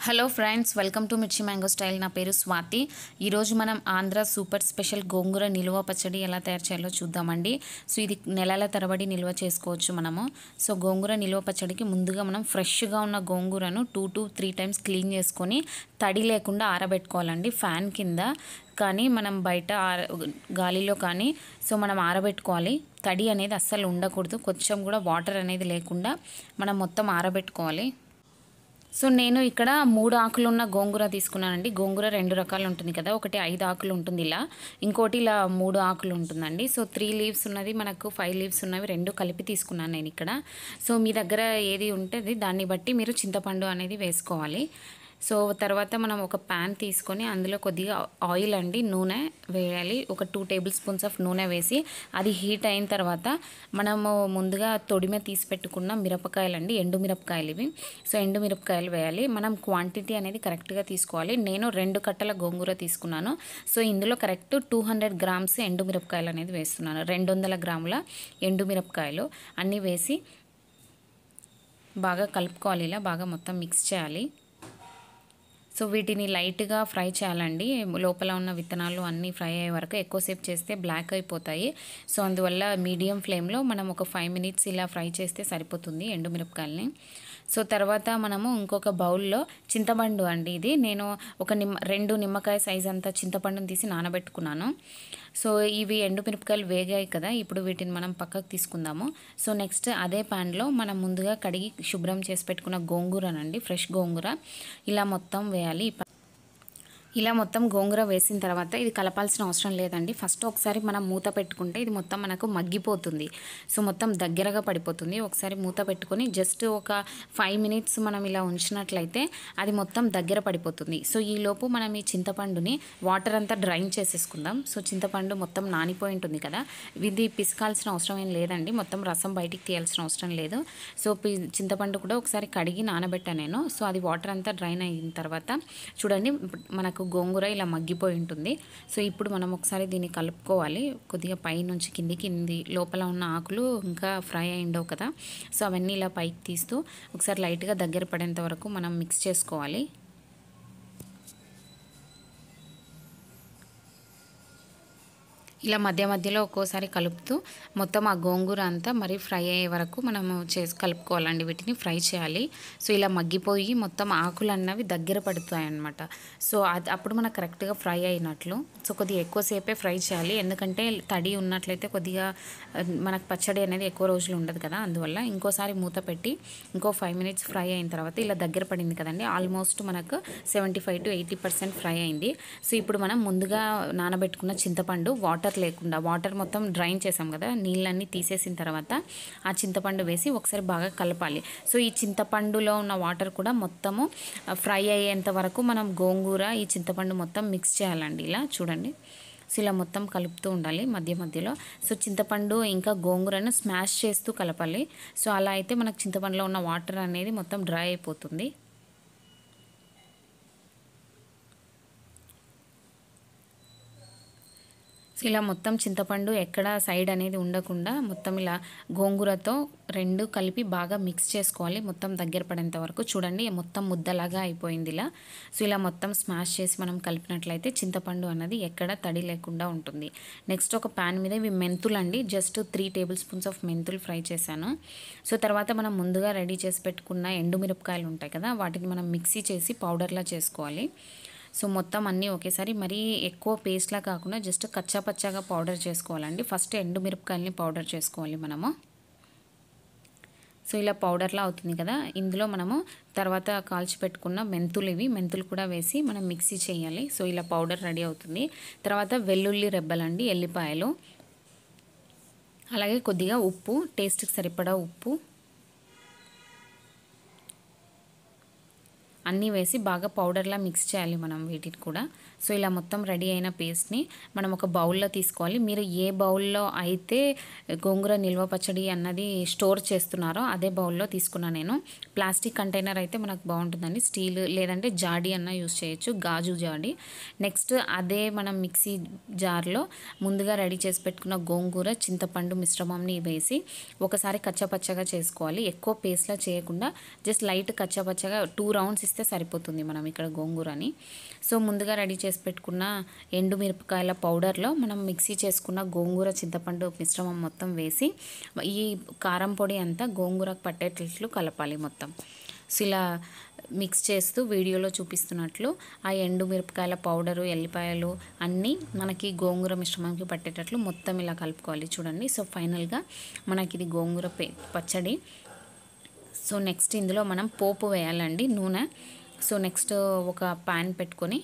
hello friends welcome to Mirchi mango style నా పేరు స్వాతి ఈరోజు మనం ఆంధ్ర సూపర్ స్పెషల్ గోంగూర నిల్వ పచ్చడి ఎలా తయారు చేయాలో చూద్దామండి సో ఇది నెలల తరబడి నిల్వ చేసుకోవచ్చు మనము సో గోంగూర నిల్వ పచ్చడికి ముందుగా మనం ఫ్రెష్గా ఉన్న గోంగూరను two to three times clean చేసుకొని తడి లేకుండా ఆరబెట్టుకోవాలండి ఫ్యాన్ కింద కానీ మనం బయట ఆర గాలిలో కానీ సో మనం ఆరబెట్టుకోవాలి తడి అనేది అస్సలు ఉండకూడదు కొంచెం కూడా వాటర్ అనేది లేకుండా మనం మొత్తం ఆరబెట్టుకోవాలి సో నేను ఇక్కడ మూడు ఆకులు ఉన్న గోంగూర తీసుకున్నానండి గోంగూర రెండు రకాలు ఉంటుంది కదా ఒకటి ఐదు ఆకులు ఉంటుంది ఇలా ఇంకోటి ఇలా మూడు ఆకులు ఉంటుందండి సో త్రీ లీవ్స్ ఉన్నది మనకు ఫైవ్ లీవ్స్ ఉన్నవి రెండు కలిపి తీసుకున్నాను నేను ఇక్కడ సో మీ దగ్గర ఏది ఉంటుంది దాన్ని బట్టి మీరు చింతపండు అనేది వేసుకోవాలి సో తర్వాత మనం ఒక ప్యాన్ తీసుకొని అందులో కొద్దిగా ఆయిల్ అండి నూనె వేయాలి ఒక టూ టేబుల్ స్పూన్స్ ఆఫ్ నూనె వేసి అది హీట్ అయిన తర్వాత మనము ముందుగా తొడిమె తీసి పెట్టుకున్న మిరపకాయలు అండి ఎండు మిరపకాయలు ఇవి సో ఎండు మిరపకాయలు వేయాలి మనం క్వాంటిటీ అనేది కరెక్ట్గా తీసుకోవాలి నేను రెండు కట్టల గోంగూర తీసుకున్నాను సో ఇందులో కరెక్ట్ టూ హండ్రెడ్ గ్రామ్స్ ఎండు మిరపకాయలు అనేది వేస్తున్నాను రెండు వందల గ్రాముల ఎండు మిరపకాయలు అన్నీ వేసి బాగా కలుపుకోవాలి ఇలా బాగా మొత్తం మిక్స్ చేయాలి సో వీటిని లైట్గా ఫ్రై చేయాలండి లోపల ఉన్న విత్తనాలు అన్నీ ఫ్రై అయ్యే వరకు ఎక్కువసేపు చేస్తే బ్లాక్ అయిపోతాయి సో అందువల్ల మీడియం ఫ్లేమ్లో మనం ఒక ఫైవ్ మినిట్స్ ఇలా ఫ్రై చేస్తే సరిపోతుంది ఎండుమిరపకాయలని సో తర్వాత మనము ఇంకొక బౌల్లో చింతపండు అండి ఇది నేను ఒక నిమ్మ రెండు నిమ్మకాయ సైజ్ అంతా చింతపండుని తీసి నానబెట్టుకున్నాను సో ఇవి ఎండుమిరపకాయలు వేగాయి కదా ఇప్పుడు వీటిని మనం పక్కకు తీసుకుందాము సో నెక్స్ట్ అదే ప్యాన్లో మనం ముందుగా కడిగి శుభ్రం చేసి పెట్టుకున్న గోంగూరనండి ఫ్రెష్ గోంగూర ఇలా మొత్తం వేయాలి ఇలా మొత్తం గోంగూర వేసిన తర్వాత ఇది కలపాల్సిన అవసరం లేదండి ఫస్ట్ ఒకసారి మనం మూత పెట్టుకుంటే ఇది మొత్తం మనకు మగ్గిపోతుంది సో మొత్తం దగ్గరగా పడిపోతుంది ఒకసారి మూత పెట్టుకొని జస్ట్ ఒక ఫైవ్ మినిట్స్ మనం ఇలా ఉంచినట్లయితే అది మొత్తం దగ్గర పడిపోతుంది సో ఈ లోపు మనం ఈ చింతపండుని వాటర్ అంతా డ్రైన్ చేసేసుకుందాం సో చింతపండు మొత్తం నానిపోయి ఉంటుంది కదా ఇది పిసకాల్సిన అవసరం ఏం లేదండి మొత్తం రసం బయటికి తీయాల్సిన అవసరం లేదు సో పి చింతపండు కూడా ఒకసారి కడిగి నానబెట్టాను నేను సో అది వాటర్ అంతా డ్రైన్ అయిన తర్వాత చూడండి మనకు గోంగూర ఇలా మగ్గిపోయి ఉంటుంది సో ఇప్పుడు మనం ఒకసారి దీన్ని కలుపుకోవాలి కొద్దిగా పై నుంచి కింది కింది లోపల ఉన్న ఆకులు ఇంకా ఫ్రై అయిండవు కదా సో అవన్నీ ఇలా పైకి తీస్తూ ఒకసారి లైట్గా దగ్గర పడేంత వరకు మనం మిక్స్ చేసుకోవాలి ఇలా మధ్య మధ్యలో ఒక్కోసారి కలుపుతూ మొత్తం ఆ గోంగూర అంతా మరి ఫ్రై అయ్యే వరకు మనము చేసి కలుపుకోవాలండి వీటిని ఫ్రై చేయాలి సో ఇలా మగ్గిపోయి మొత్తం ఆకులు అన్నవి దగ్గర పడుతాయి అన్నమాట సో అది అప్పుడు మనకు కరెక్ట్గా ఫ్రై అయినట్లు సో కొద్దిగా ఎక్కువసేపే ఫ్రై చేయాలి ఎందుకంటే తడి ఉన్నట్లయితే కొద్దిగా మనకు పచ్చడి అనేది ఎక్కువ రోజులు ఉండదు కదా అందువల్ల ఇంకోసారి మూత పెట్టి ఇంకో ఫైవ్ మినిట్స్ ఫ్రై అయిన తర్వాత ఇలా దగ్గర పడింది కదండి ఆల్మోస్ట్ మనకు seventy five to eighty percent fry అయింది సో ఇప్పుడు మనం ముందుగా నానబెట్టుకున్న చింతపండు వాటర్ వాటర్ లేకుండా వాటర్ మొత్తం డ్రైన్ చేసాం కదా నీళ్ళన్నీ తీసేసిన తర్వాత ఆ చింతపండు వేసి ఒకసారి బాగా కలపాలి సో ఈ చింతపండులో ఉన్న వాటర్ కూడా మొత్తము ఫ్రై అయ్యేంత వరకు మనం గోంగూర ఈ చింతపండు మొత్తం మిక్స్ చేయాలండి ఇలా చూడండి సో ఇలా మొత్తం కలుపుతూ ఉండాలి మధ్య మధ్యలో సో చింతపండు ఇంకా గోంగూరను స్మాష్ చేస్తూ కలపాలి సో అలా అయితే మనకు చింతపండులో ఉన్న వాటర్ అనేది మొత్తం డ్రై అయిపోతుంది ఇలా మొత్తం చింతపండు ఎక్కడ సైడ్ అనేది ఉండకుండా మొత్తం ఇలా గోంగూరతో రెండు కలిపి బాగా మిక్స్ చేసుకోవాలి మొత్తం దగ్గర పడేంత వరకు చూడండి మొత్తం ముద్దలాగా అయిపోయింది ఇలా సో ఇలా మొత్తం స్మాష్ చేసి మనం కలిపినట్లయితే చింతపండు అన్నది ఎక్కడ తడి లేకుండా ఉంటుంది నెక్స్ట్ ఒక ప్యాన్ మీద ఇవి మెంతులు అండి just three tablespoons of మెంతులు ఫ్రై చేశాను సో తర్వాత మనం ముందుగా రెడీ చేసి పెట్టుకున్న ఎండుమిరపకాయలు ఉంటాయి కదా వాటిని మనం మిక్సీ చేసి పౌడర్లా చేసుకోవాలి సో మొత్తం అన్నీ ఒకేసారి మరీ ఎక్కువ పేస్ట్లా కాకుండా జస్ట్ కచ్చా పచ్చాగా పౌడర్ చేసుకోవాలండి ఫస్ట్ ఎండు మిరపకాయలని పౌడర్ చేసుకోవాలి మనము సో ఇలా పౌడర్లా అవుతుంది కదా ఇందులో మనము తర్వాత కాల్చి పెట్టుకున్న మెంతులు ఇవి మెంతులు కూడా వేసి మనం మిక్సీ చేయాలి సో ఇలా పౌడర్ రెడీ అవుతుంది తర్వాత వెల్లుల్లి రెబ్బలండి ఎల్లిపాయలు అలాగే కొద్దిగా ఉప్పు టేస్ట్కి సరిపడా ఉప్పు అన్నీ వేసి బాగా పౌడర్లా మిక్స్ చేయాలి మనం వీటిని కూడా సో ఇలా మొత్తం రెడీ అయిన పేస్ట్ని మనం ఒక బౌల్లో తీసుకోవాలి మీరు ఏ బౌల్లో అయితే గోంగూర నిల్వ పచ్చడి అన్నది స్టోర్ చేస్తున్నారో అదే బౌల్లో తీసుకున్నాను నేను ప్లాస్టిక్ కంటైనర్ అయితే మనకు బాగుంటుందండి స్టీల్ లేదంటే జాడీ అన్న యూస్ చేయొచ్చు గాజు జాడీ నెక్స్ట్ అదే మనం మిక్సీ జార్లో ముందుగా రెడీ చేసి పెట్టుకున్న గోంగూర చింతపండు మిశ్రమంని వేసి ఒకసారి కచ్చపచ్చగా చేసుకోవాలి ఎక్కువ పేస్ట్లా చేయకుండా జస్ట్ లైట్ కచ్చపచ్చగా టూ రౌండ్స్ ఇస్తే చేస్తే సరిపోతుంది మనం ఇక్కడ గోంగూరని సో ముందుగా రెడీ చేసి పెట్టుకున్న ఎండు మిరపకాయల పౌడర్లో మనం మిక్సీ చేసుకున్న గోంగూర చింతపండు మిశ్రమం మొత్తం వేసి ఈ కారం పొడి అంతా గోంగూరకు పట్టేటట్లు కలపాలి మొత్తం సో ఇలా మిక్స్ చేస్తూ వీడియోలో చూపిస్తున్నట్లు ఆ ఎండు మిరపకాయల పౌడరు ఎల్లిపాయలు అన్నీ మనకి గోంగూర మిశ్రమంకి పట్టేటట్లు మొత్తం ఇలా కలుపుకోవాలి చూడండి సో ఫైనల్గా మనకి ఇది గోంగూర పే పచ్చడి సో నెక్స్ట్ ఇందులో మనం పోపు వేయాలండి నూనె సో నెక్స్ట్ ఒక ప్యాన్ పెట్టుకొని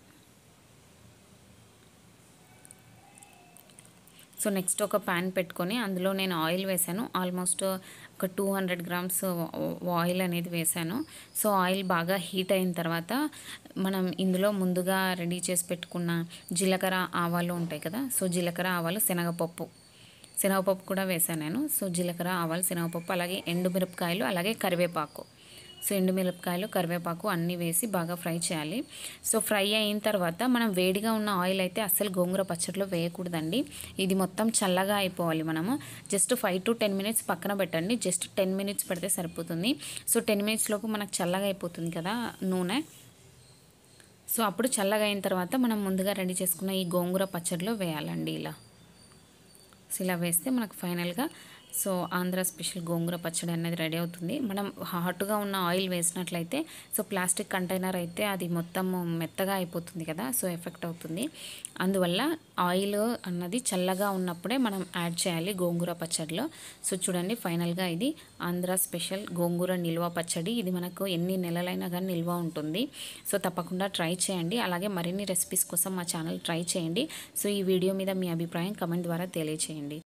సో నెక్స్ట్ ఒక ప్యాన్ పెట్టుకొని అందులో నేను ఆయిల్ వేసాను ఆల్మోస్ట్ ఒక టూ హండ్రెడ్ గ్రామ్స్ ఆయిల్ అనేది వేసాను సో ఆయిల్ బాగా హీట్ అయిన తర్వాత మనం ఇందులో ముందుగా రెడీ చేసి పెట్టుకున్న జీలకర్ర ఆవాలు ఉంటాయి కదా సో జీలకర్ర ఆవాలు శనగపప్పు శనగపప్పు కూడా వేసాను నేను సో జీలకర్ర ఆవాలు శనగపప్పు అలాగే ఎండుమిరపకాయలు అలాగే కరివేపాకు సో ఎండుమిరపకాయలు కరివేపాకు అన్నీ వేసి బాగా ఫ్రై చేయాలి సో ఫ్రై అయిన తర్వాత మనం వేడిగా ఉన్న ఆయిల్ అయితే అస్సలు గోంగూర పచ్చడిలో వేయకూడదండి ఇది మొత్తం చల్లగా అయిపోవాలి మనము just five to ten minutes పక్కన పెట్టండి జస్ట్ టెన్ మినిట్స్ పెడితే సరిపోతుంది సో టెన్ మినిట్స్లోపు మనకు చల్లగా అయిపోతుంది కదా నూనె సో అప్పుడు చల్లగా అయిన తర్వాత మనం ముందుగా రెడీ చేసుకున్న ఈ గోంగూర పచ్చడిలో వేయాలండి ఇలా సో ఇలా వేస్తే మనకు ఫైనల్గా సో ఆంధ్ర స్పెషల్ గోంగూర పచ్చడి అనేది రెడీ అవుతుంది మనం హాట్గా ఉన్న ఆయిల్ వేసినట్లయితే సో ప్లాస్టిక్ కంటైనర్ అయితే అది మొత్తం మెత్తగా అయిపోతుంది కదా సో ఎఫెక్ట్ అవుతుంది అందువల్ల ఆయిల్ అన్నది చల్లగా ఉన్నప్పుడే మనం యాడ్ చేయాలి గోంగూర పచ్చడిలో సో చూడండి ఫైనల్గా ఇది ఆంధ్ర స్పెషల్ గోంగూర నిల్వ పచ్చడి ఇది మనకు ఎన్ని నెలలైనా కానీ నిల్వ ఉంటుంది సో తప్పకుండా ట్రై చేయండి అలాగే మరిన్ని రెసిపీస్ కోసం మా ఛానల్ ట్రై చేయండి సో ఈ వీడియో మీద మీ అభిప్రాయం కమెంట్ ద్వారా తెలియచేయండి